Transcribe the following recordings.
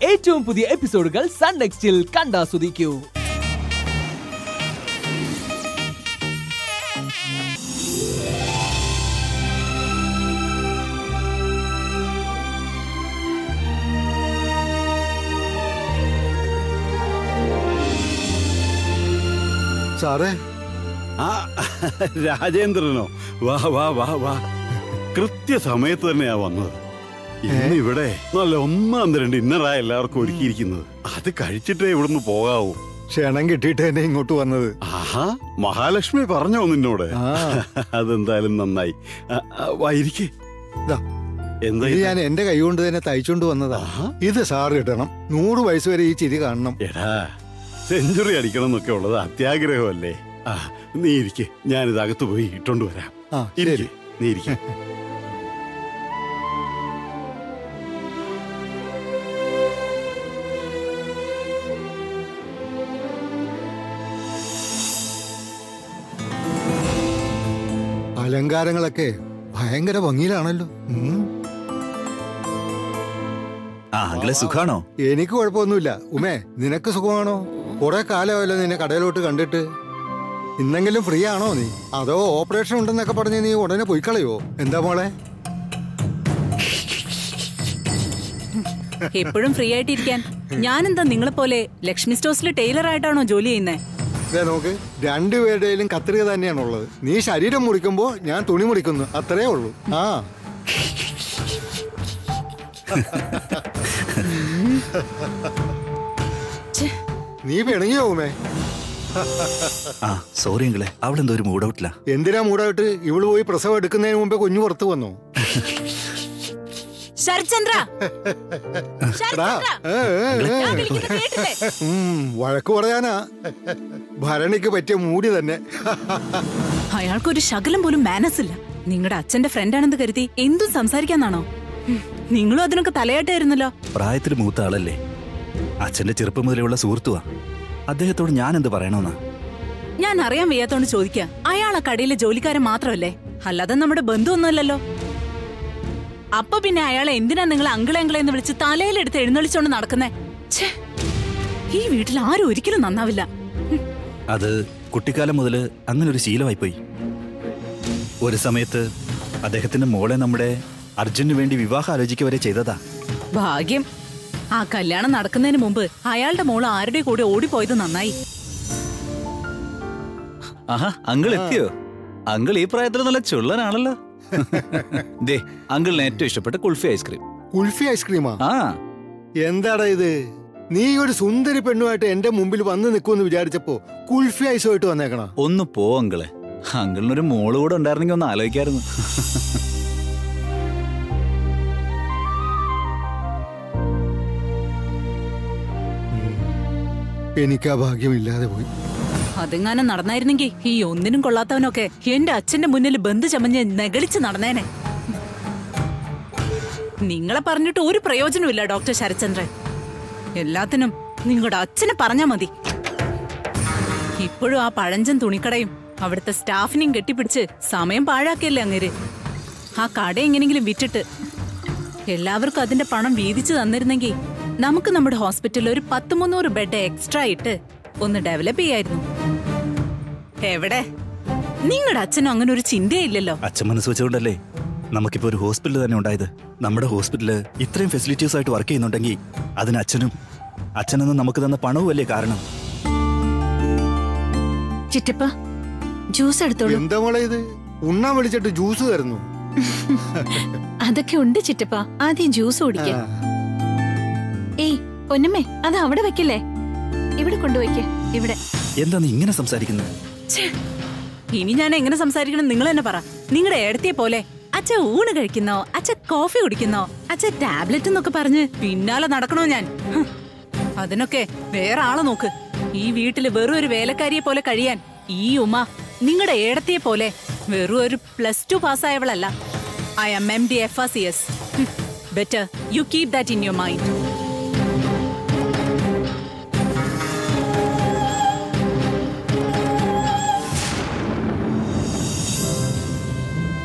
ഏറ്റവും പുതിയ എപ്പിസോഡുകൾ സൺ നെക്സ്റ്റിൽ കണ്ടാസ്വദിക്കൂ സാറേ ആ രാജേന്ദ്രനോ വാ വാ വാ വാ കൃത്യസമയത്ത് തന്നെയാ വന്നത് ഇന്ന് ഇവിടെ നല്ല ഒന്നാം തരം ഡിന്നറാ എല്ലാവർക്കും ഒരുക്കിയിരിക്കുന്നത് അത് കഴിച്ചിട്ടേ ഇവിടുന്ന് പോകാവൂ ക്ഷണം കിട്ടിയിട്ട് തന്നെ ഇങ്ങോട്ട് വന്നത് ആഹാ മഹാലക്ഷ്മി പറഞ്ഞോ നിന്നോട് ആ. അതെന്തായാലും നന്നായി ആ, ആ, വാ ഇരിക്ക്. ദാ, എന്താ ഇത് ഇത്? ഞാൻ എന്റെ കൈ കൊണ്ട് തന്നെ തയ്ച്ചോണ്ട് വന്നതാ ആഹാ. ഇത് സാറ് കിട്ടണം നൂറ് വയസ്സ് വരെ ഈ ചിരി കാണണം എടാ സെഞ്ചുറി അടിക്കണം എന്നൊക്കെ ഉള്ളത് അത്യാഗ്രഹമല്ലേ ആ നീ ഇരിക്കെ ഞാനിത് അകത്ത് പോയി ഇട്ടോണ്ട് വരാം ആ ഇരിക്ക്. ശരി നീ ഇരിക്കെ അലങ്കാരങ്ങളൊക്കെ ഭയങ്കര ഭംഗിയിലാണല്ലോ ഉം. ആ അങ്കിളെ സുഖാണോ എനിക്ക് കുഴപ്പമൊന്നുമില്ല ഉമേ നിനക്ക് സുഖമാണോ കുറെ കാലമല്ലോ നിന്നെ കടയിലോട്ട് കണ്ടിട്ട് ഇന്നെങ്കിലും ഫ്രീ ആണോ നീ അതോ ഓപ്പറേഷൻ ഉണ്ടെന്നൊക്കെ പറഞ്ഞ് നീ ഉടനെ പോയി കളയോ എന്താ മോളെ എപ്പോഴും ഫ്രീ ആയിട്ടിരിക്കാൻ ഞാനെന്താ നിങ്ങളെ പോലെ ലക്ഷ്മി സ്റ്റോഴ്സിൽ ടൈലർ ആയിട്ടാണോ ജോലി ചെയ്യുന്നത് ദേ നോക്ക് രണ്ടുപേരുടെയിലും കത്രിക തന്നെയാണുള്ളത് നീ ശരീരം മുറിക്കുമ്പോ ഞാൻ തുണി മുറിക്കുന്നു അത്രേ ഉള്ളൂ ആ നീ പിണങ്ങിയോ ഉമേ ആ സോറി അങ്കിളെ അവളെന്തോ ഒരു മൂഡ് ഔട്ടില്ല എന്തിനാ മൂടായിട്ട് ഇവള് പോയി പ്രസവം എടുക്കുന്നതിന് മുമ്പേ കുഞ്ഞു പുറത്തു വന്നു ശരത്ചന്ദ്ര എടാ, ശരത്ചന്ദ്ര ഏ, ഏ, ഏ. ഞാൻ വിളിക്കുന്നത് കേട്ടില്ലേ? ഉം, വഴക്ക് പറയാനാ ഭരണിക്ക് പറ്റിയ മൂടി തന്നെ അയാൾക്കൊരു ശകലം പോലും മാനസ് ഇല്ല നിങ്ങളുടെ അച്ഛന്റെ ഫ്രണ്ടാണെന്ന് കരുതി എന്തും സംസാരിക്കാന്നാണോ ഉം, നിങ്ങളും അതിനൊക്കെ തലയാട്ടായിരുന്നല്ലോ പ്രായത്തിൽ മൂത്ത ആളല്ലേ അച്ഛന്റെ ചെറുപ്പം മുതലുള്ള സുഹൃത്തുവാ അദ്ദേഹത്തോട് ഞാൻ എന്ത് പറയണമെന്നാ ഞാൻ അറിയാൻ വയ്യാത്തോണ്ട് ചോദിക്കാം അയാൾ ആ കടയിലെ ജോലിക്കാരൻ മാത്രമല്ലേ അല്ലാതെ നമ്മുടെ ബന്ധുവൊന്നുമല്ലല്ലോ അപ്പൊ പിന്നെ അയാളെ എന്തിനാ നിങ്ങൾ അങ്കിളെ അങ്കിളെ എന്ന് വിളിച്ച് തലയിലെടുത്ത് എഴുന്നള്ളിച്ചോണ്ട് നടക്കുന്നേ ഛേ, ഈ വീട്ടിൽ ആരും ഒരിക്കലും നന്നാവില്ല അത് കുട്ടിക്കാലം മുതൽ അങ്ങനെ ഒരു ശീലമായിപ്പോയി ഒരു സമയത്ത് അദ്ദേഹത്തിന്റെ മോളെ നമ്മുടെ അർജുനു വേണ്ടി വിവാഹം ആലോചിക്കുക വരെ ചെയ്തതാ ഭാഗ്യം ആ കല്യാണം നടക്കുന്നതിന് മുമ്പ് അയാളുടെ മോള് ആരുടെ കൂടെ ഓടിപ്പോയത് നന്നായി ആഹാ അങ്കിൾ എത്തിയോ അങ്കിൾ ഈ പ്രായത്തിൽ നല്ല ചുള്ളനാണല്ലോ ദേ അങ്കിളിന് ഏറ്റവും ഇഷ്ടപ്പെട്ട കുൾഫി ഐസ്ക്രീം കുൽഫി ഐസ്ക്രീമാ ആ എന്താടാ ഇത് നീ ഒരു സുന്ദരി പെണ്ണുമായിട്ട് എന്റെ മുമ്പിൽ വന്ന് നിൽക്കുമെന്ന് വിചാരിച്ചപ്പോ കുൽഫി ഐസുമായിട്ട് വന്നേക്കണ ഒന്ന് പോ അങ്കിളെ അങ്കിളിനൊരു മോള് കൂടെ ഉണ്ടായിരുന്നെങ്കിൽ ഒന്ന് ആലോചിക്കായിരുന്നു എനിക്ക് ആ ഭാഗ്യമില്ലാതെ പോയി അതെങ്ങാനും നടന്നായിരുന്നെങ്കിൽ ഈ ഒന്നിനും കൊള്ളാത്തവനൊക്കെ എന്റെ അച്ഛന്റെ മുന്നിൽ ബന്ധു ചമഞ്ഞ് നെഗളിച്ച് നടന്നേനെ നിങ്ങളെ പറഞ്ഞിട്ട് ഒരു പ്രയോജനമില്ല ഡോക്ടർ ശരചന്ദ്രൻ എല്ലാത്തിനും നിങ്ങളുടെ അച്ഛനെ പറഞ്ഞാ മതി ഇപ്പോഴും ആ പഴഞ്ചൻ തുണിക്കടയും അവിടുത്തെ സ്റ്റാഫിനെയും കെട്ടിപ്പിടിച്ച് സമയം പാഴാക്കിയല്ലേ അങ്ങേര് ആ കട എങ്ങനെങ്കിലും വിറ്റിട്ട് എല്ലാവർക്കും അതിന്റെ പണം വീതിച്ചു തന്നിരുന്നെങ്കിൽ നമുക്ക് നമ്മുടെ ഹോസ്പിറ്റലിൽ ഒരു പത്ത് മുന്നൂറ് ബെഡ് എക്സ്ട്രാ ഇട്ട് ഒന്ന് ഡെവലപ്പ് ചെയ്യായിരുന്നു എവിടെ നിങ്ങളുടെ അച്ഛനും അങ്ങനെ ഒരു ചിന്തയില്ലല്ലോ അച്ഛൻ മനസ്സ് വെച്ചുകൊണ്ടല്ലേ നമുക്കിപ്പോ ഒരു ഹോസ്പിറ്റൽ തന്നെ ഉണ്ടായത് നമ്മുടെ ഹോസ്പിറ്റല് ഇത്രയും ഫെസിലിറ്റീസ് ആയിട്ട് വർക്ക് ചെയ്യുന്നുണ്ടെങ്കിൽ അതിന് അച്ഛനും അച്ഛനെന്ന് നമുക്ക് തന്ന പണവും അല്ലേ കാരണം ചിറ്റപ്പ ജ്യൂസ് എടുത്തോളൂ എന്താ മോളെ ഇത് ഉണ്ണാൻ വിളിച്ചിട്ട് ജ്യൂസ് തരുന്നു അതൊക്കെ ഉണ്ട് ചിറ്റപ്പ ആദ്യം ജ്യൂസ് കുടിക്ക ആ, ഏയ് പൊന്നമ്മേ അത് അവിടെ വെക്കല്ലേ ഇവിടെ കൊണ്ടുവയ്ക്ക് ഇവിടെ എന്താ നീ ഇങ്ങനെ സംസാരിക്കുന്നത് ഛേ, ഇനി ഞാൻ എങ്ങനെ സംസാരിക്കണം നിങ്ങൾ തന്നെ പറ നിങ്ങളുടെ ഏടത്തിയെ പോലെ അച്ഛ ഊണ് കഴിക്കുന്നോ അച്ഛ കോഫി കുടിക്കുന്നോ അച്ഛ ടാബ്ലറ്റ് എന്നൊക്കെ പറഞ്ഞ് പിന്നാലെ നടക്കണോ ഞാൻ ഹ്, അതിനൊക്കെ വേറെ ആളെ നോക്ക് ഈ വീട്ടില് വെറും ഒരു വേലക്കാരിയെ പോലെ കഴിയാൻ ഈ ഉമ്മ നിങ്ങളുടെ ഏടത്തിയെ പോലെ വെറും ഒരു പ്ലസ് ടു പാസ്സായവളല്ല I M M D F C S better you keep that in your mind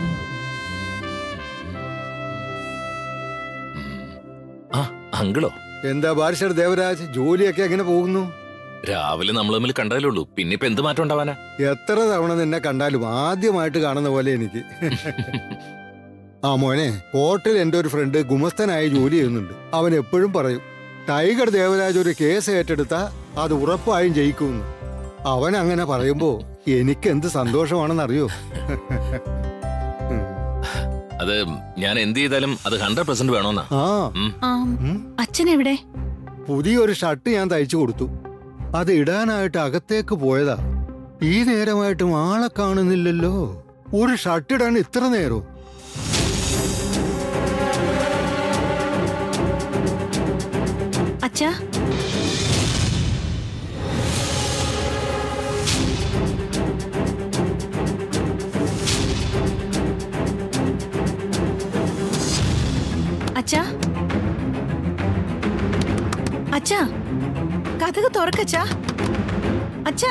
ആ അങ്കിളോ എന്താ ബാരിഷർ ദേവരാജ് ജോലിയൊക്കെ എങ്ങനെ പോകുന്നു രാവിലെ നമ്മൾ തമ്മിൽ കണ്ടതല്ലേ ഉള്ളൂ പിന്നെ ഇപ്പൊ എന്ത് മാറ്റം ഉണ്ടാവാനാ എത്ര തവണ നിന്നെ കണ്ടാലും ആദ്യമായിട്ട് കാണുന്ന പോലെ എനിക്ക് ആ മോനെ കോർട്ടിൽ എൻ്റെ ഒരു ഫ്രണ്ട് ഗുമസ്തനായി ജോലി ചെയ്യുന്നുണ്ട് അവൻ എപ്പോഴും പറയും ടൈഗർ ദേവരാജ് ഒരു കേസ് ഏറ്റെടുത്താ അത് ഉറപ്പായും ജയിക്കുമെന്ന് അവൻ അങ്ങനെ പറയുമ്പോ എനിക്ക് എന്ത് സന്തോഷമാണെന്നറിയോ ഉം. അത് ഞാൻ എന്ത് ചെയ്താലും അത് ഹൺഡ്രഡ് പെർസെന്റ് വേണമെന്നാ ആ ഉം. ആം, ഉം. അച്ഛൻ എവിടെ പുതിയൊരു ഷർട്ട് ഞാൻ തയ്ച്ചു കൊടുത്തു അത് ഇടാനായിട്ട് അകത്തേക്ക് പോയതാ ഈ നേരമായിട്ടും ആളെ കാണുന്നില്ലല്ലോ ഒരു ഷർട്ട് ഇടാൻ ഇത്ര നേരോ അച്ഛാ അച്ഛാ അച്ഛാ കഥക് തുറക്കച്ചാ അച്ഛാ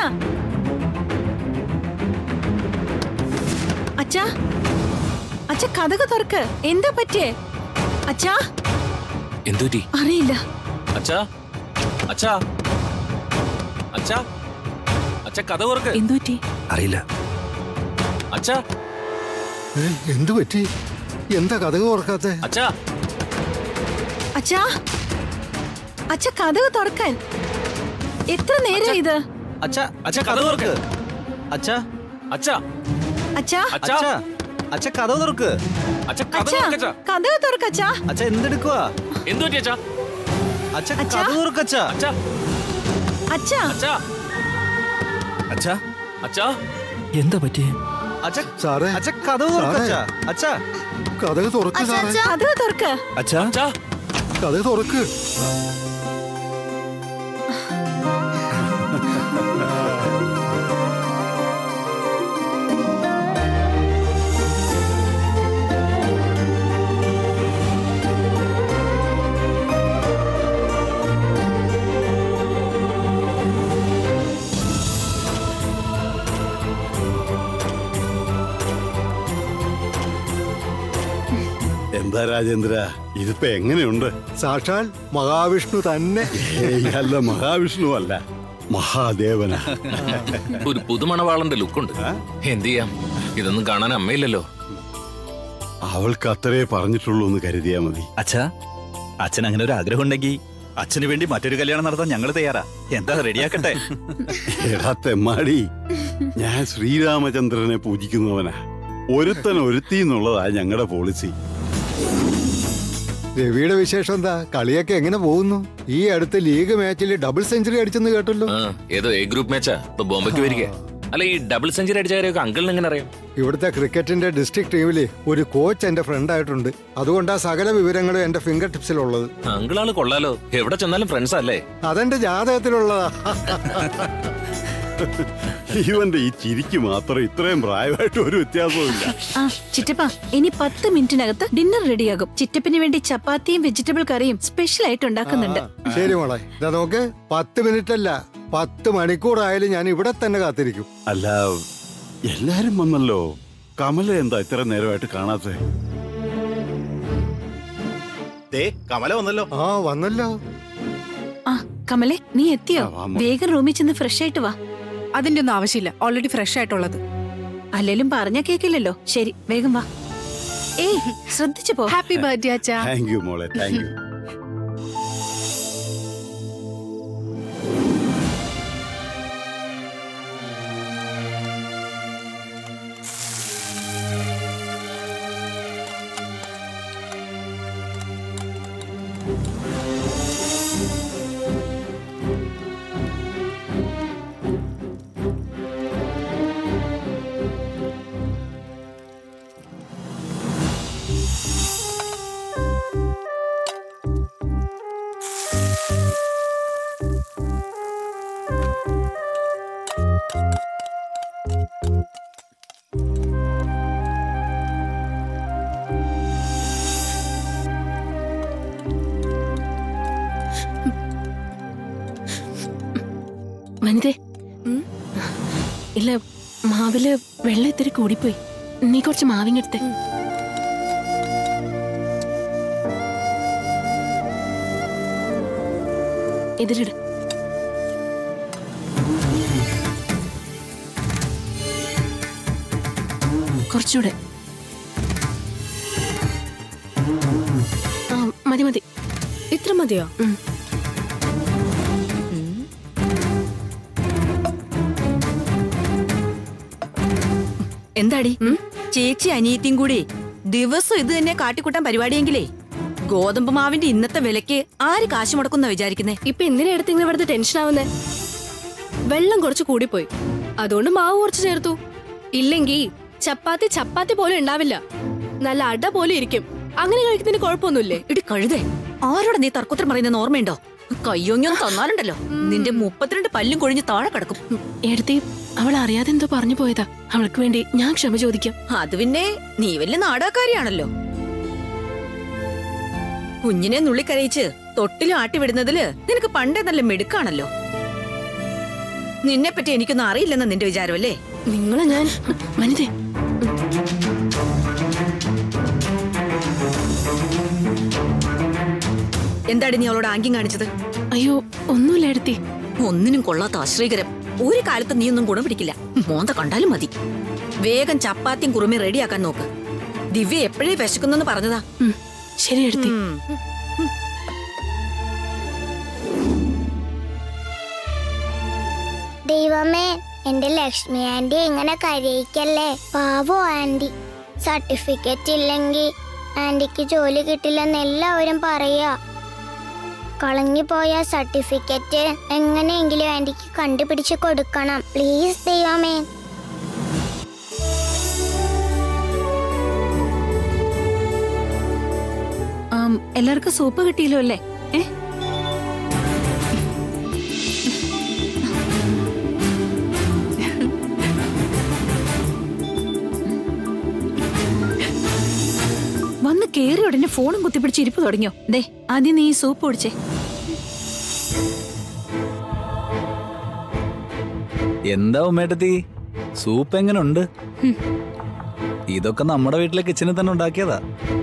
അച്ഛാ അച്ഛ കഥക് തുറക്ക് എന്താ പറ്റിയേ അച്ഛാ എന്തുപറ്റി അറിയില്ല അച്ഛാ അച്ഛാ അച്ഛാ അച്ഛാ കഥ ഓർക്ക് എന്തു പറ്റി അറിയില്ല അച്ഛാ ഏ, എന്തു പറ്റി എന്താ കഥക് ഓർക്കാത്തെ അച്ഛാ അച്ഛാ അച്ഛ കഥക് തുറക്കാൻ എത്ര നേരം ഇത് അച്ഛാ അച്ഛാ കഥ തുറക്ക് അച്ഛാ അച്ഛാ അച്ഛാ അച്ഛാ അച്ഛാ അച്ഛാ കഥ തുറക്ക് അച്ഛാ കഥ അച്ഛാ തുറക്കച്ചാ കഥക് തുറക്കച്ചാ അച്ഛാ എന്തെടുക്കുവാ എന്തു പറ്റി അച്ഛാ അച്ഛാ അച്ഛാ. കഥ തുറക്കച്ചാ അച്ഛാ അച്ഛാ അച്ഛാ അച്ഛാ അച്ഛാ എന്താ പറ്റിയേ അച്ഛാ സാറേ അച്ഛാ കഥ തുറക്കച്ചാ അച്ഛാ കഥക് തുറക്ക് സാറേ കഥക് തുറക്ക് അച്ഛാ അച്ഛാ കഥക് തുറക്ക് എന്താ രാജേന്ദ്ര ഇതിപ്പോ എങ്ങനെയുണ്ട് സാക്ഷാൽ മഹാവിഷ്ണു തന്നെ ഏയ് അല്ല മഹാവിഷ്ണു അല്ല മഹാദേവനാ ഒരു പുതുമണവാളന്റെ ലുക്കുണ്ട് എന്ത് ചെയ്യാം ഇതൊന്നും കാണാൻ അമ്മയില്ലല്ലോ അവൾക്ക് അത്രേ പറഞ്ഞിട്ടുള്ളൂ എന്ന് കരുതിയാ മതി അച്ഛാ അച്ഛൻ അങ്ങനെ ഒരു ആഗ്രഹം ഉണ്ടെങ്കിൽ അച്ഛന് വേണ്ടി മറ്റൊരു കല്യാണം നടത്താൻ ഞങ്ങൾ തയ്യാറാ എന്താ റെഡിയാക്കട്ടെ എടാ തെമ്മാടി ഞാൻ ശ്രീരാമചന്ദ്രനെ പൂജിക്കുന്നവനാ ഒരുത്തൻ ഒരുത്തി എന്നുള്ളതാ ഞങ്ങളുടെ പോളിസി രവിയുടെ വിശേഷം എന്താ കളിയൊക്കെ എങ്ങനെ പോകുന്നു ഈ അടുത്ത ലീഗ് മാച്ചിൽ ഡബിൾ സെഞ്ചുറി അടിച്ചെന്ന് കേട്ടല്ലോ ആ ഏതോ എ ഗ്രൂപ്പ് മാച്ചാ ഇപ്പൊ ബോംബെക്ക് വരിക അല്ല ഈ ഡബിൾ സെഞ്ചുറി അടിച്ച കാര്യമൊക്കെ അങ്കിളിന് എങ്ങനെ അറിയാം ഇവിടുത്തെ ക്രിക്കറ്റിന്റെ ഡിസ്ട്രിക്ട് ടീമില് ഒരു കോച്ച് എന്റെ ഫ്രണ്ട് ആയിട്ടുണ്ട് അതുകൊണ്ടാ സകല വിവരങ്ങളും എന്റെ ഫിംഗർ ടിപ്സിലുള്ളത് അങ്കിളാള് കൊള്ളാലോ എവിടെ ചെന്നാലും ഫ്രണ്ട്സ് അല്ലേ അതെന്റെ ജാതകത്തിലുള്ളതാ ഇവന്റെ ഈ ചിരിക്ക് മാത്രം ഇത്രയും പ്രായമായിട്ട് ഒരു വ്യത്യാസവും ഇല്ല ആ ചിറ്റപ്പ ഇനി പത്ത് മിനിറ്റിനകത്ത് ഡിന്നർ റെഡിയാകും ചിറ്റപ്പിന് വേണ്ടി ചപ്പാത്തിയും വെജിറ്റബിൾ കറിയും സ്പെഷ്യൽ ആയിട്ട് ഉണ്ടാക്കുന്നുണ്ട് ആ, ശരി മോളെ ഇതാ നോക്ക് പത്ത് മിനിറ്റ് അല്ല പത്ത് മണിക്കൂറായാലും ഞാൻ ഇവിടെ തന്നെ കാത്തിരിക്കും അല്ല എല്ലാരും വന്നല്ലോ കമല എന്താ ഇത്ര നേരമായിട്ട് കാണാത്തെ ദേ കമല വന്നല്ലോ ആ വന്നല്ലോ ആ കമലെ നീ എത്തിയോ ആ, വാ, മോളെ. വേഗം റൂമിൽ ചെന്ന് ഫ്രഷ് ആയിട്ട് വാ അതിന്റെ ഒന്നും ആവശ്യമില്ല ഓൾറെഡി ഫ്രഷ് ആയിട്ടുള്ളത് അല്ലേലും പറഞ്ഞ കേക്കില്ലല്ലോ ശരി വേഗം വാ ഏയ് ശ്രദ്ധിച്ചു പോ ഹാപ്പി ബർത്ത്ഡേ അച്ഛാ താങ്ക് യു മോളെ താങ്ക് യു വനിതേ ഇല്ല മാവില് വെള്ളം ഇത്തിരി കൂടിപ്പോയി നീ കുറച്ച് മാവിങ്ങെടുത്തേ ഇതിലിട് കുറച്ചുകൂടെ ആ മതി മതി ഇത്ര മതിയോ എന്താടി ചേച്ചി അനിയത്തിയും കൂടി ദിവസം ഇത് തന്നെ കാട്ടിക്കൂട്ടാൻ പരിപാടിയെങ്കിലേ ഗോതമ്പ് മാവിന്റെ ഇന്നത്തെ വിലക്ക് ആര് കാശ് മുടക്കുന്ന വിചാരിക്കുന്നേ ഇപ്പൊ എന്തിനാ എടുത്ത് ഇങ്ങനെ വെറുതെ ടെൻഷൻ ആവുന്നേ വെള്ളം കുറച്ച് കൂടിപ്പോയി അതുകൊണ്ട് മാവ് കുറച്ച് ചേർത്തു ഇല്ലെങ്കി ചപ്പാത്തി ചപ്പാത്തി പോലെ ഉണ്ടാവില്ല നല്ല അട പോലെ ഇരിക്കും അങ്ങനെ കഴിക്കുന്നതിന് കുഴപ്പമൊന്നുമില്ലേ ഇടി കഴുതേ ആരോടെ നീ തർക്കുത്തരം പറയുന്ന ഓർമ്മയുണ്ടോ കയ്യോങ്ങിയോ തന്നാലുണ്ടല്ലോ നിന്റെ മുപ്പത്തിരണ്ട് പല്ലും കൊഴിഞ്ഞ് താഴെ കിടക്കും എടുത്തി അവൾ അറിയാതെ എന്തോ പറഞ്ഞു പോയതാ അവൾക്ക് വേണ്ടി ഞാൻ ക്ഷമ ചോദിക്കാം അത് പിന്നെ നീ വലിയ നാടകക്കാരിയാണല്ലോ കുഞ്ഞിനെ നുള്ളിക്കരയിച്ച് തൊട്ടിലും ആട്ടി വിടുന്നതില് നിനക്ക് പണ്ടേ നല്ല മിടുക്കാണല്ലോ നിന്നെ പറ്റി എനിക്കൊന്നും അറിയില്ലെന്ന നിന്റെ വിചാരമല്ലേ നിങ്ങളെ ഞാൻ വനിതേ എന്താടി നീ അവളോട് ആംഗ്യം കാണിച്ചത് അയ്യോ ഒന്നുമില്ല എടുത്തി ഒന്നിനും കൊള്ളാത്ത ആശ്രീകരം ഒരു കാലത്ത് നീ ഒന്നും ഗുണം പിടിക്കില്ല മോന്ത കണ്ടാലും മതി വേഗം ചപ്പാത്തിയും കുറുമയും റെഡിയാക്കാൻ നോക്ക് ദിവ്യ എപ്പോഴേ വിശക്കുന്നെന്ന് പറഞ്ഞതാ ഉം, ശരി എടുത്തി ഉം. ദൈവമേ എന്റെ ലക്ഷ്മി ആന്റി ഇങ്ങനെ കരയിക്കല്ലേ പാവോ ആന്റി സർട്ടിഫിക്കറ്റ് ഇല്ലെങ്കിൽ ആന്റിക്ക് ജോലി കിട്ടില്ലെന്ന് എല്ലാവരും പറയാ കളഞ്ഞു പോയ സർട്ടിഫിക്കറ്റ് എങ്ങനെയെങ്കിലും ആന്റിക്ക് കണ്ടുപിടിച്ച് കൊടുക്കണം പ്ലീസ് ദൈവമേ ആം, എല്ലാവർക്കും സൂപ്പ് കിട്ടിയല്ലോ അല്ലേ ഏ വന്ന് കേറി ഉടനെ ഫോണും കുത്തിപ്പിടിച്ച് ഇരിപ്പ് തുടങ്ങിയോ ദേ ആദ്യം നീ ഈ സൂപ്പ് കുടിച്ചേ എന്താ ഉമ്മേട്ടത്തി സൂപ്പ് എങ്ങനെ ഉണ്ട് ഇതൊക്കെ നമ്മുടെ വീട്ടിലെ കിച്ചണിൽ തന്നെ ഉണ്ടാക്കിയതാ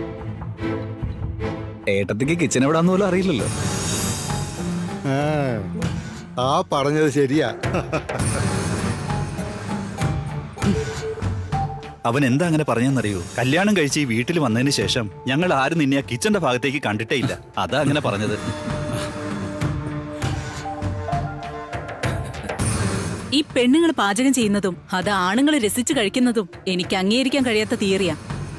ഏട്ടത്തിക്ക് കിച്ചൺ എവിടാന്ന് പോലും അറിയില്ലല്ലോ ആ, ആ പറഞ്ഞത് ശരിയാ അവൻ എന്താ അങ്ങനെ പറഞ്ഞെന്നറിയോ കല്യാണം കഴിച്ച് ഈ വീട്ടിൽ വന്നതിന് ശേഷം ഞങ്ങൾ ആരും നിന്നെ ആ കിച്ചന്റെ ഭാഗത്തേക്ക് കണ്ടിട്ടേ ഇല്ല അതാ അങ്ങനെ പറഞ്ഞത് ഈ പെണ്ണുങ്ങൾ പാചകം ചെയ്യുന്നതും അത് ആണുങ്ങൾ രസിച്ചു കഴിക്കുന്നതും എനിക്ക് അംഗീകരിക്കാൻ കഴിയാത്ത തിയറിയാ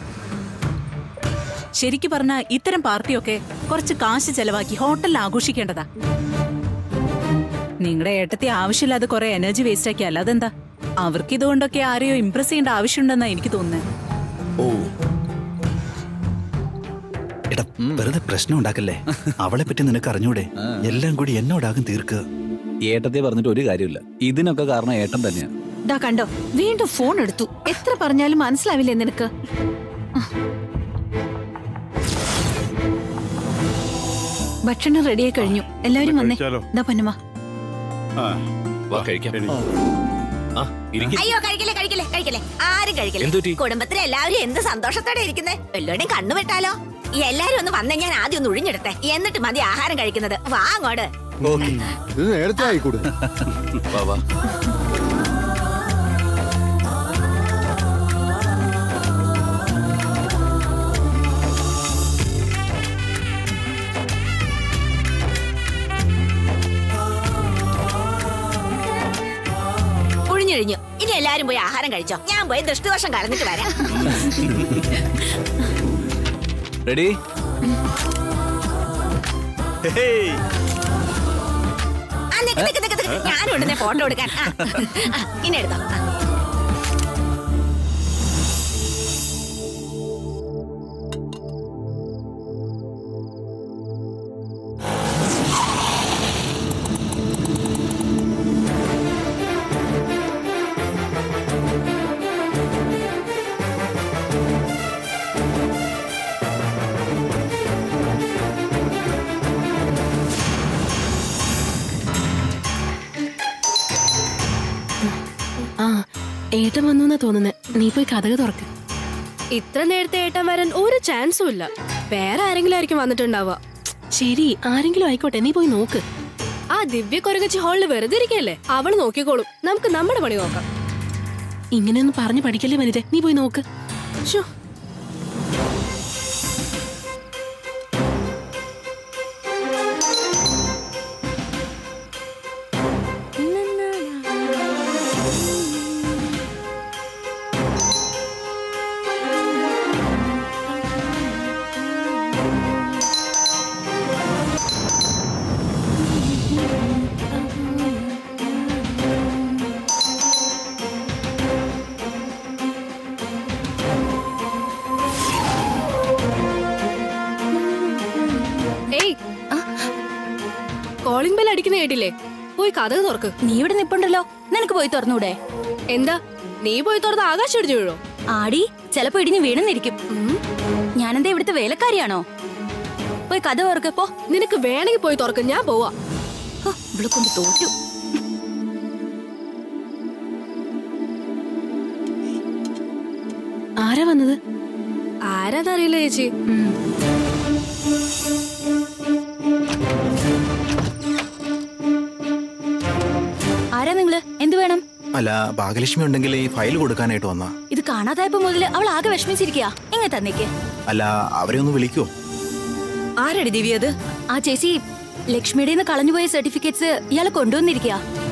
ശരിക്കു പറഞ്ഞ ഇത്തരം പാർട്ടിയൊക്കെ കുറച്ച് കാശ് ചെലവാക്കി ഹോട്ടലിൽ ആഘോഷിക്കേണ്ടതാ നിങ്ങളുടെ ഏട്ടത്തെ ആവശ്യമില്ലാതെ കുറെ എനർജി വേസ്റ്റ് ആക്കി അല്ലാതെന്താ അവർക്ക് ഇതുകൊണ്ടൊക്കെ ആരെയോ ഇംപ്രസ് ചെയ്യേണ്ട ആവശ്യമുണ്ടെന്നാ എനിക്ക് തോന്നുന്നത് ഓ എടാ വെറുതെ പ്രശ്നം ഉണ്ടാക്കല്ലേ അവളെ പറ്റി നിനക്ക് അറിഞ്ഞൂടെ എല്ലാം കൂടി എന്നോടാകും തീർക്കുക ഏട്ടത്തെ പറഞ്ഞിട്ട് ഒരു കാര്യമില്ല ഇതിനൊക്കെ കാരണം ഏട്ടൻ തന്നെയാ ദാ കണ്ടോ വീണ്ടും ഫോൺ എടുത്തു എത്ര പറഞ്ഞാലും മനസ്സിലാവില്ലേ നിനക്ക് ഭക്ഷണം റെഡിയായി കഴിഞ്ഞു എല്ലാവരും വന്നേ കഴിച്ചാലോ? ദാ പൊന്നമ്മ ആ, വാ കഴിക്കാം എനിക്ക് ആ ഇരിക്കും അയ്യോ കഴിക്കില്ലേ കഴിക്കില്ലേ കഴിക്കില്ലേ ആരും കഴിക്കില്ലേ എന്തുപറ്റി? കുടുംബത്തിലെ എല്ലാവരും എന്ത് സന്തോഷത്തോടെ ഇരിക്കുന്നേ എല്ലാവരുടെയും കണ്ണു വെട്ടാലോ ഈ എല്ലാരും ഒന്ന് വന്നേ ഞാൻ ആദ്യം ഒന്ന് ഒഴിഞ്ഞെടുത്തെ എന്നിട്ട് മതി ആഹാരം കഴിക്കുന്നത് വാ അങ്ങോട്ട് ഇത് നേരത്തെ ആയിക്കൂടെ വാ വാ ഒഴിഞ്ഞൊഴിഞ്ഞു ഇനി എല്ലാരും പോയി ആഹാരം കഴിച്ചോ ഞാൻ പോയി ദൃഷ്ടിദോഷം കളഞ്ഞിട്ട് വരാം റെഡി ഹേയ്, ആ നിക്ക് നിക്ക് നിക്ക് നിക്ക് ഞാനും ഉടനെ ഫോട്ടോ എടുക്കാൻ ആ, ആ, ഇനി എടുത്തോ ആ. ആ ഏട്ടൻ വന്നു എന്നാ തോന്നുന്നേ നീ പോയി കഥക തുറക്ക് ഇത്ര നേരത്തെ ഏട്ടൻ വരാൻ ഒരു ചാൻസും ഇല്ല വേറെ ആരെങ്കിലും ആയിരിക്കും വന്നിട്ടുണ്ടാവുക ശരി ആരെങ്കിലും ആയിക്കോട്ടെ നീ പോയി നോക്ക് ആ ദിവ്യ കൊരകച്ചി ഹാളിൽ വെറുതെ ഇരിക്കല്ലേ അവള് നോക്കിക്കോളും നമുക്ക് നമ്മുടെ പണി നോക്കാം ഇങ്ങനെയൊന്നും പറഞ്ഞു പഠിക്കല്ലേ വനിത നീ പോയി നോക്ക് ശ്ശോ. ഏയ് കോളിംഗ് ബെൽ അടിക്കുന്ന കേട്ടില്ലേ പോയി കഥ തുറക്ക് നീ ഇവിടെ നിപ്പുണ്ടല്ലോ നിനക്ക് പോയി തുറന്നൂടെ എന്താ നീ പോയി തുറന്ന് ആകാശം ഇടിഞ്ഞു വീഴോ ആടി ചിലപ്പോ ഇടിഞ്ഞ് വീണെന്നിരിക്കും ഞാനെന്താ ഇവിടുത്തെ വേലക്കാരിയാണോ പോയി കഥ ഓർക്ക് പോ നിനക്ക് വേണമെങ്കിൽ പോയി തുറക്ക് ഞാൻ പോവാ ഹോ, ഇവളെ കൊണ്ട് തോറ്റു ആരാ വന്നത് ആരാതറിയില്ല ചേച്ചി ആരാ നിങ്ങള് എന്ത് വേണം അല്ല ഭാഗ്യലക്ഷ്മി ഉണ്ടെങ്കിൽ ഈ ഫയൽ കൊടുക്കാനായിട്ട് വന്നാ ഇത് കാണാതായപ്പോ മുതല് അവൾ ആകെ വിഷമിച്ചിരിക്കുക എങ്ങനെ തന്നേക്ക് അല്ല അവരെ ഒന്ന് വിളിക്കോ ആരടി ദിവ്യ അത് ആ ചേച്ചി ലക്ഷ്മിയുടെ നിന്ന് കളഞ്ഞുപോയ സർട്ടിഫിക്കറ്റ്സ് ഇയാളെ കൊണ്ടുവന്നിരിക്കുക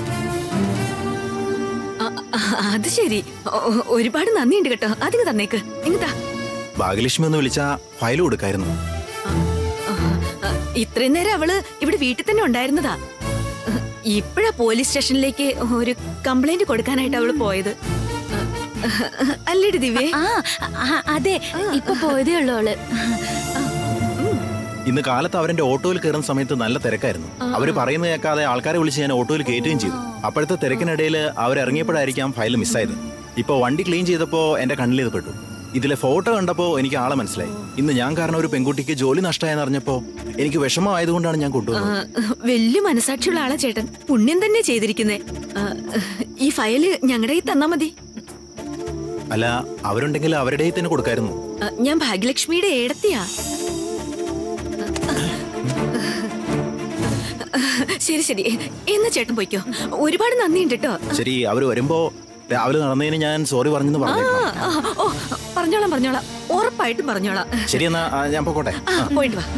അത് ശരി ഒ- ഒരുപാട് നന്ദിയുണ്ട് കേട്ടോ അതിന് തന്നേക്ക് ഇങ്ങത്താ ഭാഗ്യലക്ഷ്മി ഒന്ന് വിളിച്ചാ ഫയൽ കൊടുക്കായിരുന്നു ഇത്രയും നേരം അവള് ഇവിടെ വീട്ടിൽ തന്നെ ഉണ്ടായിരുന്നതാ ഇപ്പഴാ പോലീസ് സ്റ്റേഷനിലേക്ക് ഒരു കംപ്ലൈന്റ് കൊടുക്കാനായിട്ട് അവള് പോയത് അല്ലേടി ദിവ്യേ ആ ആ, അതെ ഇപ്പൊ പോയതേ ഉള്ളൂ അവള് ഇന്ന് കാലത്ത് അവരുടെ ഓട്ടോയിൽ കയറുന്ന സമയത്ത് നല്ല തിരക്കായിരുന്നു അവര് പറയുന്നത് കേൾക്കാതെ ആൾക്കാരെ വിളിച്ച് ഞാൻ ഓട്ടോയിൽ കയറ്റുകയും ചെയ്തു അപ്പോഴത്തെ തിരക്കിനിടയിൽ അവരിറങ്ങിയപ്പോഴായിരിക്കാം ഫയൽ മിസ്സായത് ഇപ്പൊ വണ്ടി ക്ലീൻ ചെയ്തപ്പോ എന്റെ കണ്ണിൽ ഇത് പെട്ടു ഇതിലെ ഫോട്ടോ കണ്ടപ്പോ എനിക്ക് ആളെ മനസ്സിലായി ഇന്ന് ഞാൻ കാരണം ഒരു പെൺകുട്ടിക്ക് ജോലി നഷ്ടമായെന്ന് അറിഞ്ഞപ്പോ എനിക്ക് വിഷമമായതുകൊണ്ടാണ് ഞാൻ കൊണ്ടുവന്നത് വലിയ മനസാക്ഷിയുള്ള ആളാ ചേട്ടൻ പുണ്യം തന്നെ ചെയ്തിരിക്കുന്നേ ആ, ഈ ഫയല് ഞങ്ങളുടെ കയ്യിൽ തന്നാ മതി അല്ല അവരുണ്ടെങ്കിൽ അവരുടെ കയ്യിൽ തന്നെ കൊടുക്കായിരുന്നു ആ, ഞാൻ ഭാഗ്യലക്ഷ്മിയുടെ ഏടത്തിയാ ശരി ശരി എന്നാ ചേട്ടൻ പോയിക്കോ ഒരുപാട് നന്ദിയുണ്ട് കേട്ടോ ശരി അവര് വരുമ്പോ രാവിലെ നടന്നതിന് ഞാൻ സോറി പറഞ്ഞെന്ന് ആ, പറഞ്ഞു ആ, ഓ പറഞ്ഞോളാം പറഞ്ഞോളാം ഉറപ്പായിട്ടും പറഞ്ഞോളാം ശരി എന്നാ ആ, ഞാൻ പോക്കോട്ടെ ആ പോയിട്ട് വാ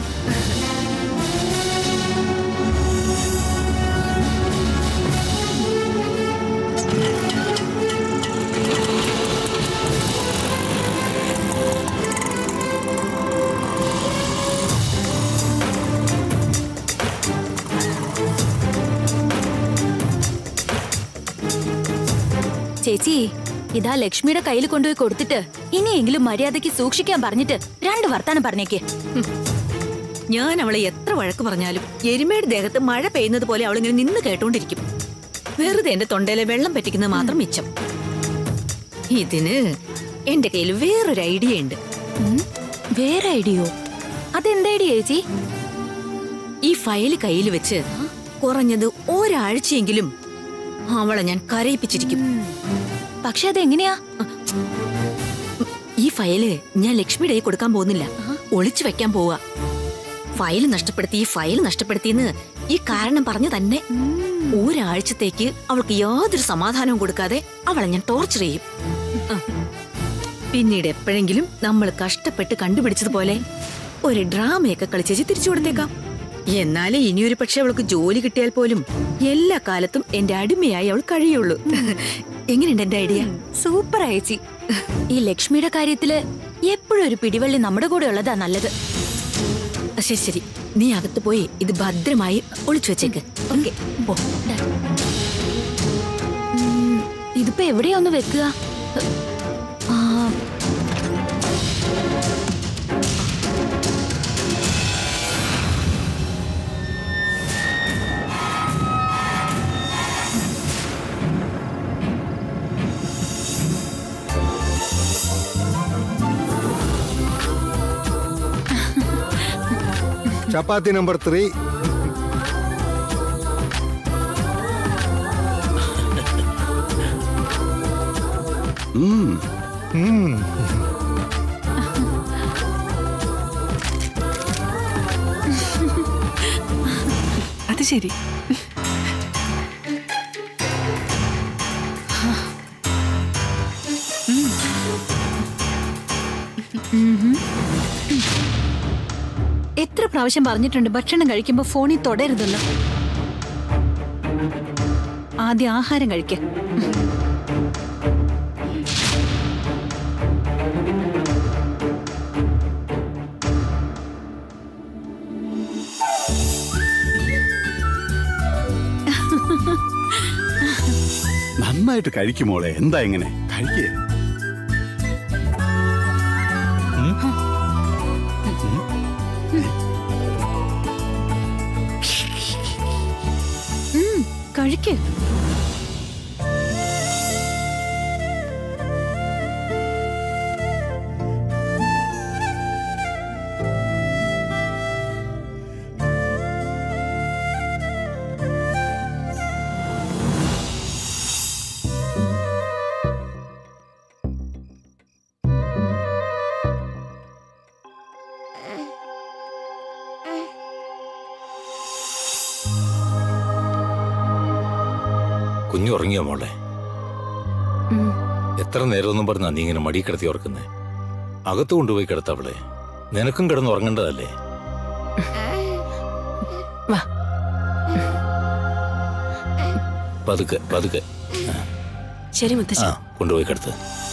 ചേച്ചി ഇതാ ലക്ഷ്മിയുടെ കയ്യിൽ കൊണ്ടുപോയി കൊടുത്തിട്ട് ഇനിയെങ്കിലും മര്യാദയ്ക്ക് സൂക്ഷിക്കാൻ പറഞ്ഞിട്ട് രണ്ട് വർത്താനം പറഞ്ഞേക്ക് ഞാൻ അവളെ എത്ര വഴക്ക് പറഞ്ഞാലും എരുമയുടെ ദേഹത്ത് മഴ പെയ്യുന്നത് പോലെ അവളിങ്ങനെ നിന്ന് കേട്ടോണ്ടിരിക്കും വെറുതെ എന്റെ തൊണ്ടയിലെ വെള്ളം പറ്റിക്കുന്നത് മാത്രം മിച്ചം ഇതിന് എന്റെ കയ്യിൽ വേറൊരു ഐഡിയ ഉണ്ട് ഉം, വേറെ ഐഡിയോ അതെന്ത് ഐഡിയ ചേച്ചി ഈ ഫയല് കയ്യിൽ വെച്ച് കുറഞ്ഞത് ഒരാഴ്ചയെങ്കിലും അവളെ ഞാൻ കരയിപ്പിച്ചിരിക്കും പക്ഷെ അതെങ്ങനെയാ ഈ ഫയല് ഞാൻ ലക്ഷ്മിയുടെ കയ്യിൽ കൊടുക്കാൻ പോകുന്നില്ല ഒളിച്ചു വെക്കാൻ പോവാ ഫയൽ നഷ്ടപ്പെടുത്തി ഈ ഫയൽ നഷ്ടപ്പെടുത്തിയെന്ന് ഈ കാരണം പറഞ്ഞു തന്നെ ഒരാഴ്ചത്തേക്ക് അവൾക്ക് യാതൊരു സമാധാനവും കൊടുക്കാതെ അവളെ ഞാൻ ടോർച്ചർ ചെയ്യും ആ. പിന്നീട് എപ്പോഴെങ്കിലും നമ്മൾ കഷ്ടപ്പെട്ട് കണ്ടുപിടിച്ചതുപോലെ ഒരു ഡ്രാമയൊക്കെ കളിച്ചേച്ച് തിരിച്ചു കൊടുത്തേക്കാം എന്നാലേ ഇനിയൊരു പക്ഷെ അവൾക്ക് ജോലി കിട്ടിയാൽ പോലും എല്ലാ കാലത്തും എന്റെ അടിമയായി അവൾ കഴിയുള്ളൂ എങ്ങനെയുണ്ട് എന്റെ ഐഡിയ സൂപ്പർ ചേച്ചി ഈ ലക്ഷ്മിയുടെ കാര്യത്തില് എപ്പോഴും ഒരു പിടിവള്ളി നമ്മുടെ കൂടെ ഉള്ളതാ നല്ലത് ആ, ശരി ശരി നീ അകത്ത് പോയി ഇത് ഭദ്രമായി ഒളിച്ചു വെച്ചേക്ക് ഓക്കെ പോ ഉം, ഇതിപ്പോ എവിടെയാ ഒന്ന് വെക്കുക ആ, ചപ്പാത്തി നമ്പർ ത്രീ ഉം. അത് ശരി എത്ര പ്രാവശ്യം പറഞ്ഞിട്ടുണ്ട് ഭക്ഷണം കഴിക്കുമ്പോ ഫോണിൽ തൊടരുതെന്ന് ആദ്യം ആഹാരം കഴിക്ക നന്നായിട്ട് കഴിക്കുമോളെ എന്താ ഇങ്ങനെ കഴിക്കേ കഴിക്ക് കുഞ്ഞു ഉറങ്ങിയോ മോളെ എത്ര നേരമൊന്നും പറഞ്ഞാ നീ ഇങ്ങനെ മടി കിടത്തി ഉറക്കുന്നേ അകത്ത് കൊണ്ടുപോയി കിടത്തവളെ നിനക്കും കിടന്ന് ഉറങ്ങേണ്ടതല്ലേ വാ പതുക്കെ പതുക്കെ ശരി ആ മുത്തശ്ശി കൊണ്ടുപോയി കിടത്ത്